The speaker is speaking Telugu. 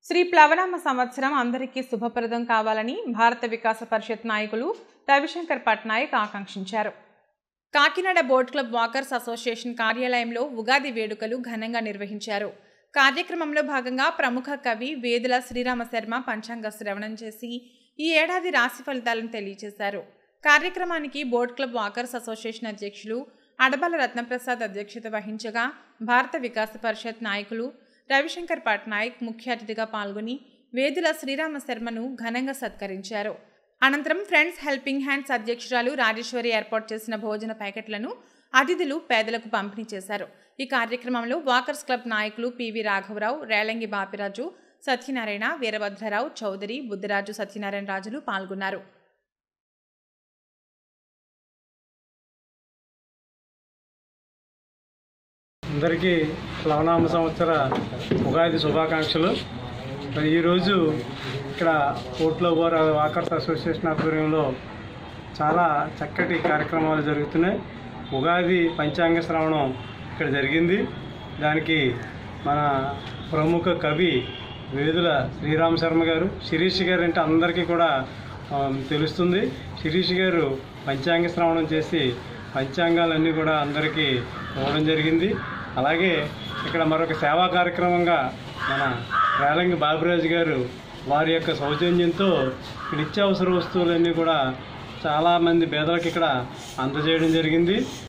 శ్రీ ప్లవనామ సంవత్సరం అందరికీ శుభప్రదం కావాలని భారత వికాస పరిషత్ నాయకులు రవిశంకర్ పట్నాయక్ ఆకాంక్షించారు Kakinada boat club walkers association కార్యాలయంలో ఉగాది వేడుకలు ఘనంగా నిర్వహించారు కార్యక్రమంలో భాగంగా ప్రముఖ కవి వేదుల శ్రీరామ శర్మ పంచాంగ శ్రవణం చేసి ఈ ఏడాది రాశి ఫలితాలను తెలియజేశారు కార్యక్రమానికి బోట్ క్లబ్ వాకర్స్ అసోసియేషన్ అధ్యక్షులు అడబల రత్నప్రసాద్ అధ్యక్షత వహించగా భారత వికాస పరిషత్ నాయకులు రవిశంకర్ పట్నాయక్ ముఖ్య అతిథిగా పాల్గొని వేదుల శ్రీరామ శర్మను ఘనంగా సత్కరించారు అనంతరం ఫ్రెండ్స్ హెల్పింగ్ హ్యాండ్స్ అధ్యక్షురాలు రాజేశ్వరి ఏర్పాటు చేసిన భోజన ప్యాకెట్లను అతిథులు పేదలకు పంపిణీ చేశారు ఈ కార్యక్రమంలో వాకర్స్ క్లబ్ నాయకులు పివి రాఘవరావు రేలంగి బాపిరాజు సత్యనారాయణ వీరభద్రరావు చౌదరి బుద్ధరాజు సత్యనారాయణ రాజులు పాల్గొన్నారు అందరికీ ప్లవనామ సంవత్సర ఉగాది శుభాకాంక్షలు మరి ఈరోజు ఇక్కడ కోట్లో వాకర్స్ అసోసియేషన్ ఆధ్వర్యంలో చాలా చక్కటి కార్యక్రమాలు జరుగుతున్నాయి ఉగాది పంచాంగ శ్రవణం ఇక్కడ జరిగింది దానికి మన ప్రముఖ కవి వేదుల శ్రీరామ శర్మ గారు శిరీష్ గారు అంటే అందరికీ కూడా ఆ, తెలుస్తుంది శిరీష్ గారు పంచాంగ శ్రవణం చేసి పంచాంగాలన్నీ కూడా అందరికీ ఇవ్వడం జరిగింది అలాగే ఇక్కడ మరొక సేవా కార్యక్రమంగా మన రేలంగి బాబురాజు గారు వారి యొక్క సౌజన్యంతో ఇక్కడ నిత్యావసర వస్తువులన్నీ కూడా చాలామంది పేదలకు ఇక్కడ అందజేయడం జరిగింది